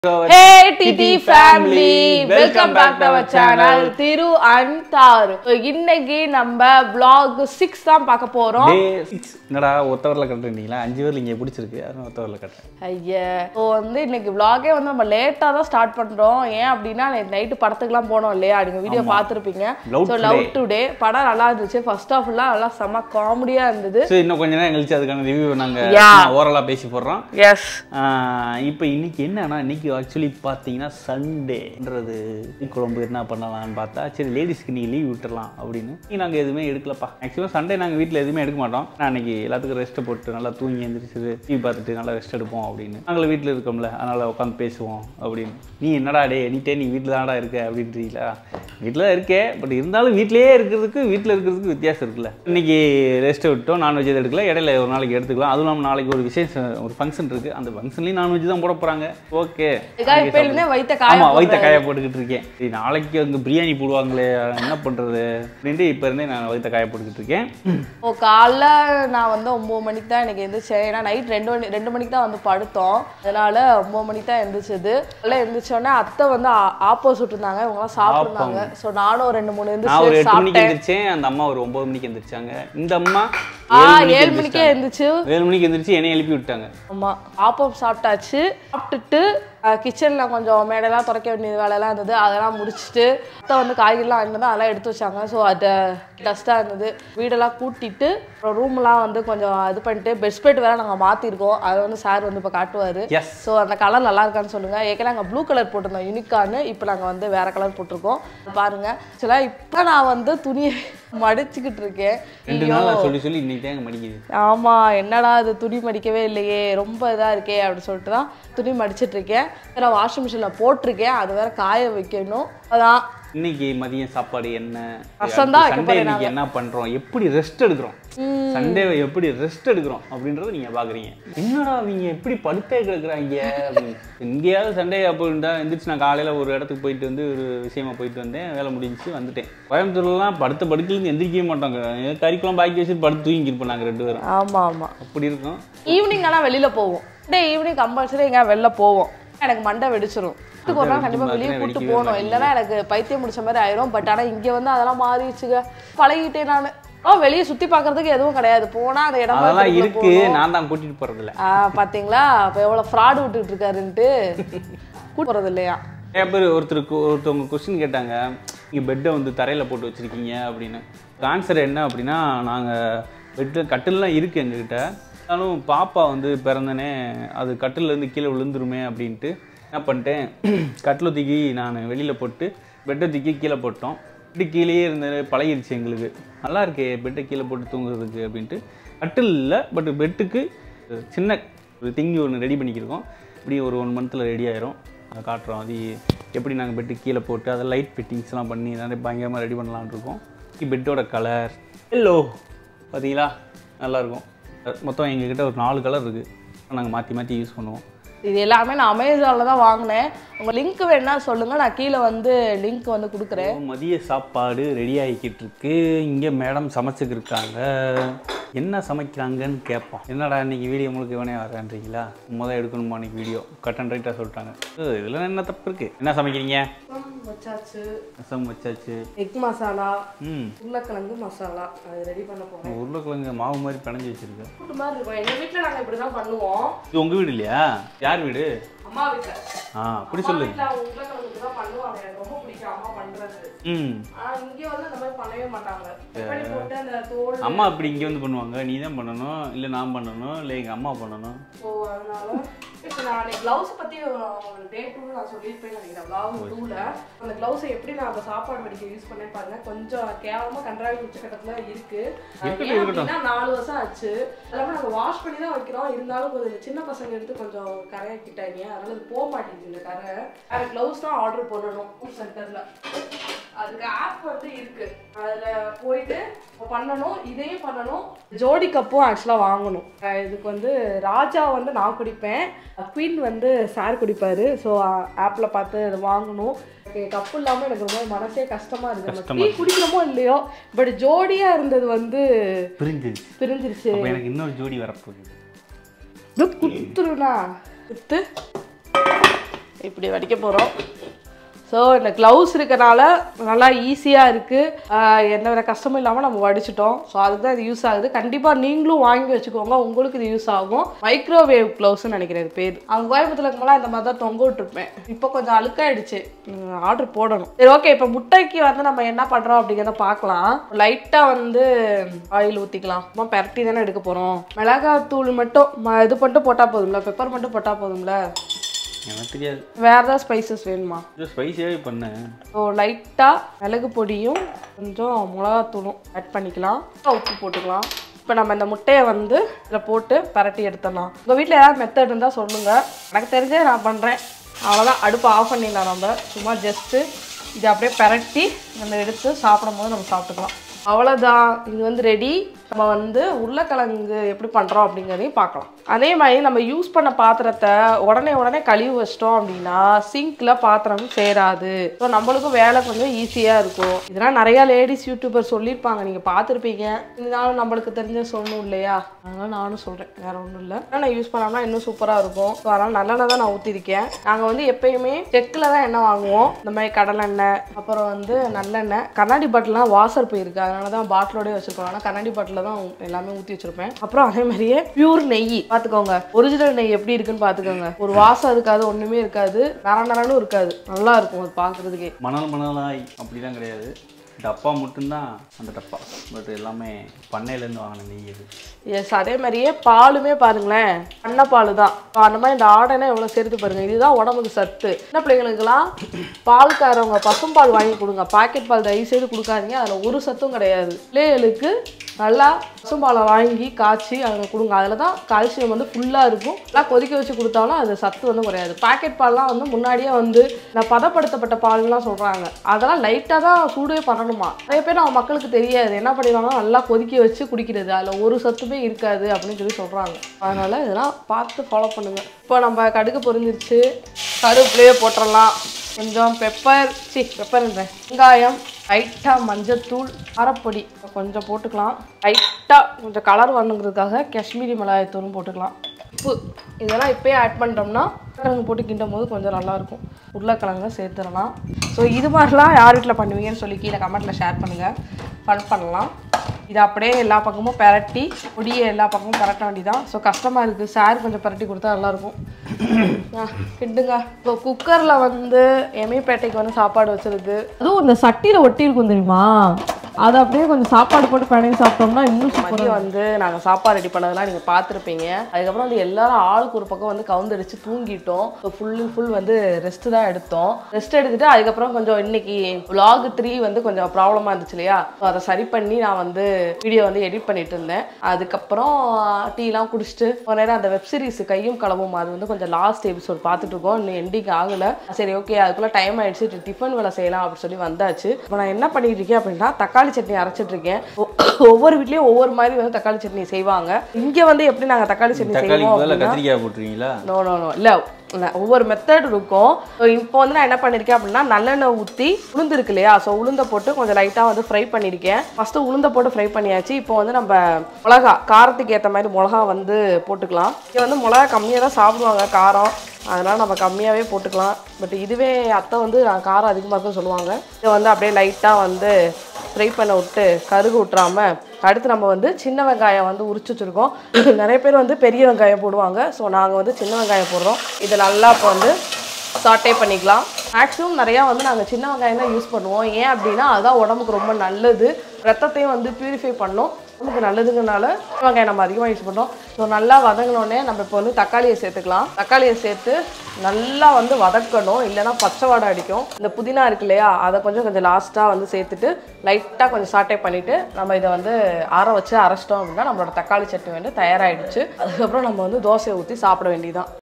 Hey TT family welcome back to our channel Thiru and Tharu So, இன்னைக்கு நம்ம vlog six தான் பார்க்க போறோம் டே சிக்ஸ் என்னடா ஒத்தவரில் கட்டுறீங்களா அஞ்சு பேர் இங்கே பிடிச்சிருக்கு அதான் ஒத்தவரில் கட்டுறேன் ஐயா ஸோ வந்து இன்னைக்கு vlog-ஏ வந்து நம்ம லேட்டாக தான் ஸ்டார்ட் பண்றோம் ஏன் அப்படின்னா நைட்டு படத்துக்குலாம் போனோம் இல்லையா நீங்க வீடியோ பார்த்துருப்பீங்க Love ஸோ லவ் டுடே படம் நல்லா இருந்துச்சு ஃபர்ஸ்ட் ஆஃப் ஃபுல்லாக நல்லா செம்ம காமெடியா இருந்தது சரி இன்னும் கொஞ்ச நேரம் கழிச்சு அதுக்கான ரிவ்யூ நாங்கள் Yeah. ஓரலாக பேசி போடுறோம் எஸ் இப்போ இன்னைக்கு என்னன்னா இன்னைக்கு ஆக்சுவலி பார்த்தீங்கன்னா சண்டேன்றது குழம்பு என்ன பண்ணலாம்னு பார்த்தா சரி லேடிஸ்க்கு நீ லீவ் விட்டுறலாம் அப்படின்னு நீ நாங்கள் எதுவுமே எடுக்கலப்பா மேக்ஸிமம் சண்டே நாங்கள் வீட்டில் எதுவுமே எடுக்க மாட்டோம் நான் அன்னைக்கு எல்லாத்துக்கும் ரெஸ்ட்டை போட்டு நல்லா தூங்கி எந்திரிச்சு டிவி பார்த்துட்டு நல்லா ரெஸ்ட் எடுப்போம் அப்படின்னு நாங்கள் வீட்டில் இருக்கோம்ல அதனால் உட்காந்து பேசுவோம் அப்படின்னு நீ என்னடா டே எனிட்டே நீ வீட்டில் தானடா இருக்க அப்படின்றீங்களா வீட்டில் தான் இருக்கே பட் இருந்தாலும் வீட்டிலேயே இருக்கிறதுக்கு வீட்டில் இருக்கிறதுக்கு வித்தியாசம் இருக்குல்ல இன்னைக்கு ரெஸ்ட் விட்டோம் நான்வெஜ் எதுவும் எடுக்கல இடையில ஒரு நாளைக்கு எடுத்துக்கலாம் அதுவும் இல்லாமல் நாளைக்கு ஒரு விசேஷம் ஒரு ஃபங்க்ஷன் இருக்குது அந்த ஃபங்க்ஷன்லேயும் நான்வெஜ் தான் போட போகிறாங்க ஓகே இதுக்காக இப்போ இருந்தே வைத்த காய ஆமா வைத்த காய போட்டுக்கிட்டு இருக்கேன் சரி நாளைக்கு அங்கே பிரியாணி போடுவாங்களே என்ன பண்ணுறது அப்படின்ட்டு இப்போ இருந்தே நான் வைத்த காய போட்டுக்கிட்டு இருக்கேன் ஓ காலைல நான் வந்து ஒம்பது மணிக்கு தான் எனக்கு எந்திரிச்சேன் ஏன்னா நைட் ரெண்டு மணி ரெண்டு மணிக்கு தான் வந்து படுத்தோம் அதனால ஒம்பது மணிக்கு தான் எந்திரிச்சது எல்லாம் எந்திரிச்சோடனே அத்தை வந்து ஆப்போசிட் இருந்தாங்க இவங்கலாம் சாப்பிட்ருந்தாங்க ஸோ நானும் ரெண்டு மூணு நான் ஒரு எந்திரிச்சு எட்டு மணிக்கு சாப்பிட்டேன் எந்திரிச்சேன் அந்த அம்மா ஒரு ஒன்பது மணிக்கு எந்திரிச்சாங்க இந்த அம்மா ஆ ஏழு ஏழு மணிக்கு மணிக்கே எந்திரிச்சு ஏழு மணிக்கு எந்திரிச்சு என்னை எழுப்பி விட்டாங்க ஆமா ஆப்பம் சாப்பிட்டாச்சு சாப்பிட்டுட்டு கிச்சனில் கொஞ்சம் மேடெல்லாம் துடைக்க வேண்டிய வேலையெல்லாம் இருந்தது அதெல்லாம் முடிச்சுட்டு அத்தை வந்து காய்கறிலாம் இருந்தது அதெல்லாம் எடுத்து வச்சாங்க ஸோ அது டஸ்ட்டாக இருந்தது வீடெல்லாம் கூட்டிட்டு அப்புறம் ரூம்லாம் வந்து கொஞ்சம் இது பண்ணிட்டு பெட்ஸ்பெட் வேற நாங்கள் மாற்றிருக்கோம் அதை வந்து சார் வந்து இப்போ காட்டுவார் எஸ் ஸோ அந்த கலர் நல்லா இருக்கான்னு சொல்லுங்க ஏற்கனவே நாங்கள் ப்ளூ கலர் போட்டிருந்தோம் யூனிக்கான்னு இப்போ நாங்கள் வந்து வேற கலர் போட்டிருக்கோம் பாருங்க ஆக்சுவலாக இப்போ நான் வந்து துணியை மடிச்சுக்கிட்டு இருக்கேன் ரெண்டு நாள் நான் சொல்லி சொல்லி இன்னைக்கு தான் மடிக்குது ஆமா என்னடா இது துணி மடிக்கவே இல்லையே ரொம்ப இதா இருக்கே அப்படின்னு சொல்லிட்டு தான் துணி மடிச்சிட்டு இருக்கேன் வேற வாஷிங் மிஷினில் போட்டிருக்கேன் அது வேற காய வைக்கணும் அதான் இன்னைக்கு மதியம் சாப்பாடு என்ன ரசம் தான் வைக்க சண்டே இன்னைக்கு என்ன பண்றோம் எப்படி ரெஸ்ட் எடுக்கிறோம் சண்டே எப்படி ரெஸ்ட் எடுக்கிறோம் அப்படின்றத நீங்க பாக்குறீங்க என்னடா அவங்க எப்படி படுத்தே கிடக்குறாங்க அப்படின்னு. எங்கேயாவது சண்டே அப்போ இருந்தா எந்திரிச்சு நான் காலையில ஒரு இடத்துக்கு போயிட்டு வந்து ஒரு விஷயமா போயிட்டு வந்தேன் வேலை முடிஞ்சுச்சு வந்துட்டேன் கோயம்புத்தூர்லாம் படுத்த படுக்கையிலேருந்து எந்திரிக்கவே மாட்டாங்க கறிக்குளம் பாக்கி வச்சுட்டு படுத்து தூங்கிருப்போம் நாங்க ரெண்டு பேரும் ஆமா ஆமா அப்படி இருக்கும் ஈவினிங் ஆனால் வெளியில போவோம் டே ஈவினிங் கம்பல்சரி எங்க வெளில போவோம் எனக்கு மண்டை வெடிச்சிரும் வீட்டுக்கு ஒரு நாள் கண்டிப்பா வெளியே கூட்டு போகணும் இல்லைன்னா எனக்கு பைத்தியம் முடிச்ச மாதிரி ஆயிரும் பட் ஆனா இங்க வந்து அதெல்லாம் மாறிடுச்சுங்க பழகிட்டேன் நான் ஆ வெளியே சுத்தி பார்க்கறதுக்கு எதுவும் கிடையாது போனா அந்த இடம் அதெல்லாம் பார்க்கறதுக்குள்ள இருக்கு நான் தான் கூட்டிட்டு போறதில்ல ஆ பாத்தீங்களா அப்ப எவ்வளவு ஃப்ராட் விட்டுட்டு இருக்காருன்ட்டு கூட்டு போறது இல்லையா நிறைய பேர் ஒருத்தருக்கு ஒருத்தவங்க கொஸ்டின் கேட்டாங்க நீங்கள் பெட்டை வந்து தரையில் போட்டு வச்சுருக்கீங்க அப்படின்னு ஆன்சர் என்ன அப்படின்னா நாங்கள் பெட்டு கட்டில்லாம் இருக்குது எங்ககிட்ட ஆனாலும் பாப்பா வந்து பிறந்தனே அது கட்டிலேருந்து கீழே விழுந்துருமே அப்படின்ட்டு என்ன பண்ணிட்டேன் கட்டில் தூக்கி நான் வெளியில் போட்டு பெட்டை தூக்கி கீழே போட்டோம் பெட்டு கீழேயே இருந்த பழகிருச்சு எங்களுக்கு நல்லா இருக்கே பெட்டை கீழே போட்டு தூங்குறதுக்கு அப்படின்ட்டு கட்டில் இல்லை பட் பெட்டுக்கு சின்ன ஒரு திங்கி ஒன்று ரெடி பண்ணிக்கிருக்கோம் இப்படி ஒரு ஒன் மந்த்தில் ரெடி ஆயிரும் அதை காட்டுறோம் அது எப்படி நாங்கள் பெட்டு கீழே போட்டு அதை லைட் ஃபிட்டிங்ஸ்லாம் பண்ணி நிறைய பயங்கரமாக ரெடி பண்ணலாம்னு இருக்கோம் பெட்டோட கலர் எல்லோ பார்த்தீங்களா நல்லாயிருக்கும் மொத்தம் எங்ககிட்ட ஒரு நாலு கலர் இருக்குது நாங்கள் மாற்றி மாற்றி யூஸ் பண்ணுவோம் இது எல்லாமே நான் அமேசானில் தான் வாங்கினேன் உங்கள் லிங்க் வேணா சொல்லுங்க நான் கீழே வந்து லிங்க் வந்து கொடுக்குறேன் இப்போ மதிய சாப்பாடு ரெடி ஆகிக்கிட்டு இருக்கு இங்கே மேடம் சமைச்சுக்கு இருக்காங்க என்ன சமைக்கிறாங்கன்னு கேட்போம் என்னடா இன்னைக்கு வீடியோ முழுக்க வேணே வரேன்றீங்களா முதல் எடுக்கணுமா இன்னைக்கு வீடியோ கட் அண்ட் ரைட்டாக சொல்லிட்டாங்க இதில் என்ன தப்பு இருக்கு என்ன சமைக்கிறீங்க வச்சாச்சு ரசம் வச்சாச்சு எக் மசாலா ம் உருளைக்கிழங்கு மசாலா அது ரெடி பண்ண போகிறேன் உருளைக்கிழங்கு மாவு மாதிரி பிணைஞ்சு வச்சிருக்கு கூட்டு மாதிரி இருக்கும் எங்கள் வீட்டில் நாங்கள் இப்படி தான் பண்ணுவோம் இது உங்கள் வீடு இல்லையா யார் வீடு அம்மா வீட்டில் ஆ அப்படி சொல்லு வீட்டில் அவங்க உருளைக்கிழங்கு தான் பண்ணுவாங்க எனக்கு ரொம்ப பிடிக்கும் அம்மா பண்ணுறது ம் ஆனால் இங்கே வந்து அந்த மாதிரி பண்ணவே மாட்டாங்க பண்ணி போட்டு அந்த தோல் அம்மா அப்படி இங்கே வந்து பண்ணுவாங்க நீ தான் பண்ணணும் இல்லை நான் பண்ணணும் இல்லை எங்கள் அம்மா பண்ணணும் ஸோ அதனால இப்போ நான் அன்னைக்கு க்ளவுஸ் பற்றி டே டூ நான் சொல்லியிருப்பேன் நினைக்கிறேன் ப்ளாக் டூவில் அந்த க்ளவுஸை எப்படி நான் அந்த சாப்பாடு வடிக்க யூஸ் பண்ணேன் பாருங்க கொஞ்சம் கேவலமாக கன்றாவி உச்சக்கட்டத்தில் இருக்கு இருக்கட்டும், ஏன் இருக்கட்டும். அப்படின்னா நாலு வருஷம் ஆச்சு எல்லாமே நாங்கள் வாஷ் பண்ணி தான் வைக்கிறோம் இருந்தாலும் கொஞ்சம் சின்ன பசங்க எடுத்து கொஞ்சம் கரையாக்கிட்டாங்க அதனால இது போக மாட்டேங்குது இந்த கரை வேறு க்ளவுஸ் தான் ஆர்டர் பண்ணணும் சென்டரில் அதுக்கு ஆப் வந்து இருக்கு அதுல போயிட்டு பண்ணணும் இதையும் பண்ணணும் ஜோடி கப்பும் ஆக்சுவலாக வாங்கணும் அஹ் இதுக்கு வந்து ராஜா வந்து நான் குடிப்பேன் குயின் வந்து சார் குடிப்பாரு ஸோ ஆப்பில் பார்த்து இது வாங்கணும் எனக்கு கப்பு இல்லாமல் எனக்கு ரொம்ப மனசே கஷ்டமா இருக்கு நம்ம டீ குடிக்கிறோமோ இல்லையோ பட் ஜோடியா இருந்தது வந்து பிரிஞ்சிருச்சு பிரிஞ்சிருச்சு அப்போ எனக்கு இன்னொரு ஜோடி வரப்போகுது இது குத்துருண்ணா குத்து இப்படி வடிக்க போகிறோம் ஸோ இந்த க்ளவுஸ் இருக்கனால நல்லா ஈஸியாக இருக்குது எந்த வித கஷ்டமும் இல்லாமல் நம்ம வடிச்சிட்டோம் ஸோ அதுக்கு தான் இது யூஸ் ஆகுது கண்டிப்பாக நீங்களும் வாங்கி வச்சுக்கோங்க உங்களுக்கு இது யூஸ் ஆகும் மைக்ரோவேவ் க்ளவுஸ்னு நினைக்கிறேன் இது பேர் அவங்க கோயம்புத்தூர்ல இருக்கும்போது இந்த மாதிரி தான் தொங்க விட்டுருப்பேன் இப்போ கொஞ்சம் அழுக்காயிடுச்சு ஆர்டர் போடணும் சரி ஓகே இப்போ முட்டைக்கு வந்து நம்ம என்ன பண்ணுறோம் அப்படிங்கிறத பார்க்கலாம் லைட்டாக வந்து ஆயில் ஊற்றிக்கலாம் சும்மா பெரட்டி தானே எடுக்க போகிறோம் மிளகாத்தூள் மட்டும் ம- இது மட்டும் போட்டால் போதும்ல பெப்பர் மட்டும் போட்டால் போதும்ல எனக்கு தெரியாது வேறு ஏதாவது ஸ்பைசஸ் வேணுமா கொஞ்சம் ஸ்பைஸியாகவே பண்ணேன் ஸோ லைட்டாக மிளகு பொடியும் கொஞ்சம் மிளகாத்தூளும் ஆட் பண்ணிக்கலாம் உப்பு போட்டுக்கலாம் இப்போ நம்ம இந்த முட்டையை வந்து இதில் போட்டு பரட்டி எடுத்துடலாம் உங்கள் வீட்டில் ஏதாவது மெத்தட் இருந்தால் சொல்லுங்கள் எனக்கு தெரிஞ்சே நான் பண்ணுறேன் அவ்வளோதான் அடுப்பு ஆஃப் பண்ணிடலாம் நம்ம சும்மா ஜஸ்ட்டு இதை அப்படியே பரட்டி நம்ம எடுத்து சாப்பிடும் போது நம்ம சாப்பிட்டுக்கலாம் அவ்வளோதான் இது வந்து ரெடி நம்ம வந்து உருளைக்கிழங்கு எப்படி பண்ணுறோம் அப்படிங்கிறதையும் பார்க்கலாம் அதே மாதிரி நம்ம யூஸ் பண்ண பாத்திரத்தை உடனே உடனே கழுவி வச்சிட்டோம் அப்படின்னா சிங்க்ல பாத்திரம் சேராது ஸோ நம்மளுக்கும் வேலை கொஞ்சம் ஈஸியாக இருக்கும் இதெல்லாம் நிறைய லேடிஸ் யூடியூபர் சொல்லியிருப்பாங்க நீங்கள் பார்த்துருப்பீங்க இருந்தாலும் நம்மளுக்கு தெரிஞ்ச சொல்லணும் இல்லையா அதனால நானும் சொல்கிறேன் வேற ஒன்றும் இல்லை நான் யூஸ் பண்ணோம்னா இன்னும் சூப்பராக இருக்கும் ஸோ அதனால் நல்லெண்ணெய் தான் நான் ஊற்றிருக்கேன் நாங்கள் வந்து எப்பயுமே செக்கில் தான் எண்ணெய் வாங்குவோம் இந்த மாதிரி கடலெண்ணெய் அப்புறம் வந்து நல்லெண்ணெய் கண்ணாடி பாட்டிலாம் வாசர் போயிருக்கு அதனால தான் பாட்டிலோடய வச்சிருக்கோம் ஆனால் கண்ணாடி பாட்டில் தான் எல்லாமே ஊற்றி வச்சிருப்பேன் அப்புறம் அதே மாதிரியே பியூர் நெய் பார்த்துக்கோங்க ஒரிஜினல் நெய் எப்படி இருக்குன்னு பார்த்துக்கோங்க ஒரு வாசம் இருக்காது ஒன்றுமே இருக்காது நர நரனும் இருக்காது நல்லா இருக்கும் அது பார்க்குறதுக்கே மணல் மணலாய் அப்படிலாம் கிடையாது டப்பா மட்டும்தான் அந்த டப்பா பட் எல்லாமே பண்ணையிலேருந்து வாங்கின நெய் இது எஸ் அதே மாதிரியே பாலுமே பாருங்களேன் பண்ணை பால் தான் இப்போ அந்த மாதிரி இந்த ஆடைனா எவ்வளோ சேர்த்து பாருங்க இதுதான் உடம்புக்கு சத்து சின்ன பிள்ளைங்களுக்கெல்லாம் பால்காரவங்க பசும்பால் வாங்கி கொடுங்க பாக்கெட் பால் தயவு செய்து கொடுக்காதீங்க அதில் ஒரு சத்தும் கிடையாது பிள்ளைகளுக்கு நல்லா பசும்பாலை வாங்கி காய்ச்சி அதில் கொடுங்க அதில் தான் கால்சியம் வந்து ஃபுல்லாக இருக்கும் நல்லா கொதிக்க வச்சு கொடுத்தாலும் அது சத்து வந்து குறையாது பாக்கெட் பால்லாம் வந்து முன்னாடியே வந்து இந்த பதப்படுத்தப்பட்ட பால்லாம் சொல்கிறாங்க அதெல்லாம் லைட்டாக தான் சூடே பண்ணணுமா நிறைய பேர் நம்ம மக்களுக்கு தெரியாது என்ன பண்ணிடுவாங்க நல்லா கொதிக்க வச்சு குடிக்கிறது அதில் ஒரு சத்துமே இருக்காது அப்படின்னு சொல்லி சொல்கிறாங்க அதனால் இதெல்லாம் பார்த்து ஃபாலோ பண்ணுங்கள் இப்போ நம்ம கடுகு பொரிஞ்சிருச்சு கருவேப்பிலையே போட்டுடலாம் கொஞ்சம் பெப்பர் சி பெப்பர்ன்றேன் வெங்காயம் லைட்டாக மஞ்சத்தூள் காரப்பொடி கொஞ்சம் போட்டுக்கலாம் லைட்டாக கொஞ்சம் கலர் வரணுங்கிறதுக்காக காஷ்மீரி மிளகாய்த்தூளும் போட்டுக்கலாம் உப்பு இதெல்லாம் இப்போயே ஆட் பண்ணிட்டோம்னா உருளைக்கிழங்கு போட்டு கிண்டும் போது கொஞ்சம் நல்லாயிருக்கும் உருளைக்கிழங்க சேர்த்துடலாம் ஸோ இது மாதிரிலாம் யார் வீட்டில் பண்ணுவீங்கன்னு சொல்லி கீழே கமெண்ட்டில் ஷேர் பண்ணுங்கள் ஃபன் பண்ணலாம் இதை அப்படியே எல்லா பக்கமும் பெரட்டி பொடியை எல்லா பக்கமும் பரட்ட வேண்டியதான் ஸோ கஷ்டமாக இருக்குது சார் கொஞ்சம் பரட்டி கொடுத்தா நல்லாயிருக்கும் ஆ, கிண்டுங்க இப்போ குக்கரில் வந்து எமிப்பேட்டைக்கு வந்து சாப்பாடு வச்சிருக்கு அதுவும் இந்த சட்டியில் ஒட்டி இருக்கும் தெரியுமா அதை அப்படியே கொஞ்சம் சாப்பாடு போட்டு பிணைஞ்சு சாப்பிட்டோம்னா இன்னும் சூப்பர் மதியம் வந்து நாங்கள் சாப்பாடு ரெடி பண்ணதெல்லாம் நீங்கள் பார்த்துருப்பீங்க அதுக்கப்புறம் வந்து எல்லாரும் ஆளுக்கு ஒரு பக்கம் வந்து கவுந்தடிச்சு தூங்கிட்டோம் ஸோ ஃபுல் அண்ட் ஃபுல் வந்து ரெஸ்ட் தான் எடுத்தோம் ரெஸ்ட் எடுத்துட்டு அதுக்கப்புறம் கொஞ்சம் இன்னைக்கு vlog த்ரீ வந்து கொஞ்சம் ப்ராப்ளமாக இருந்துச்சு இல்லையா ஸோ அதை சரி பண்ணி நான் வந்து வீடியோ வந்து எடிட் பண்ணிட்டு இருந்தேன் அதுக்கப்புறம் டீலாம் குடிச்சிட்டு ஒரு நேரம் அந்த வெப் சீரிஸ் கையும் களவும் அது வந்து கொஞ்சம் லாஸ்ட் எபிசோட் பார்த்துட்டு இருக்கோம் இன்னும் எண்டிங் ஆகலை சரி ஓகே அதுக்குள்ளே டைம் ஆயிடுச்சு டிஃபன் வேலை செய்யலாம் அப்படின்னு சொல்லி வந்தாச்சு இப்போ நான் என்ன பண்ணிட்டு இருக்கேன் அப்படின்னா தக்காளி சட்னி அரைச்சிட்டு இருக்கேன் ஒ- ஒவ்வொரு வீட்லயும் ஒவ்வொரு மாதிரி வந்து தக்காளி சட்னி செய்வாங்க இங்க வந்து எப்படி நாங்க தக்காளி சட்னி செய்வோம் தக்காளிக்கு பதிலாக அப்படின்னா கத்திரிக்காய் போட்டுருவீங்களா நோ நோ நோ இல்லை இல்ல, ஒவ்வொரு மெத்தட் இருக்கும் ஸோ இப்போ வந்து நான் என்ன பண்ணியிருக்கேன் அப்படின்னா நல்லெண்ணெய் ஊற்றி உளுந்து இருக்கு இல்லையா ஸோ உளுந்தை போட்டு கொஞ்சம் லைட்டாக வந்து ஃப்ரை பண்ணியிருக்கேன் ஃபஸ்ட்டு உளுந்தை போட்டு ஃப்ரை பண்ணியாச்சு இப்போ வந்து நம்ம மிளகா காரத்துக்கு ஏற்ற மாதிரி மிளகா வந்து போட்டுக்கலாம் இங்கே வந்து மிளகா கம்மியாக தான் சாப்பிடுவாங்க காரம் அதனால் நம்ம கம்மியாகவே போட்டுக்கலாம் பட் இதுவே அத்தை வந்து நான் காரம் அதிகமாக இருக்குன்னு சொல்லுவாங்க இதை வந்து அப்படியே லைட்டாக வந்து ஃப்ரை பண்ண விட்டு கருகு விட்றாம அடுத்து நம்ம வந்து சின்ன வெங்காயம் வந்து உரிச்சு வச்சுருக்கோம் நிறைய பேர் வந்து பெரிய வெங்காயம் போடுவாங்க ஸோ நாங்கள் வந்து சின்ன வெங்காயம் போடுறோம் இதை நல்லா இப்போ வந்து சாட்டே பண்ணிக்கலாம் மேக்ஸிமம் நிறையா வந்து நாங்கள் சின்ன வெங்காயம் தான் யூஸ் பண்ணுவோம் ஏன் அப்படின்னா அதுதான் உடம்புக்கு ரொம்ப நல்லது ரத்தத்தையும் வந்து பியூரிஃபை பண்ணும் உடம்புக்கு நல்லதுங்கனால சின்ன வெங்காயம் நம்ம அதிகமாக யூஸ் பண்ணுறோம் ஸோ நல்லா வதங்கினோடனே நம்ம இப்போ வந்து தக்காளியை சேர்த்துக்கலாம் தக்காளியை சேர்த்து நல்லா வந்து வதக்கணும் இல்லைன்னா பச்சை வாடை அடிக்கும் இந்த புதினா இருக்கு இல்லையா அதை கொஞ்சம் கொஞ்சம் லாஸ்ட்டாக வந்து சேர்த்துட்டு லைட்டாக கொஞ்சம் சாட்டே பண்ணிவிட்டு நம்ம இதை வந்து ஆற வச்சு அரைச்சிட்டோம் அப்படின்னா நம்மளோட தக்காளி சட்னி வந்து தயாராகிடுச்சு அதுக்கப்புறம் நம்ம வந்து தோசையை ஊற்றி சாப்பிட வேண்டியதுதான்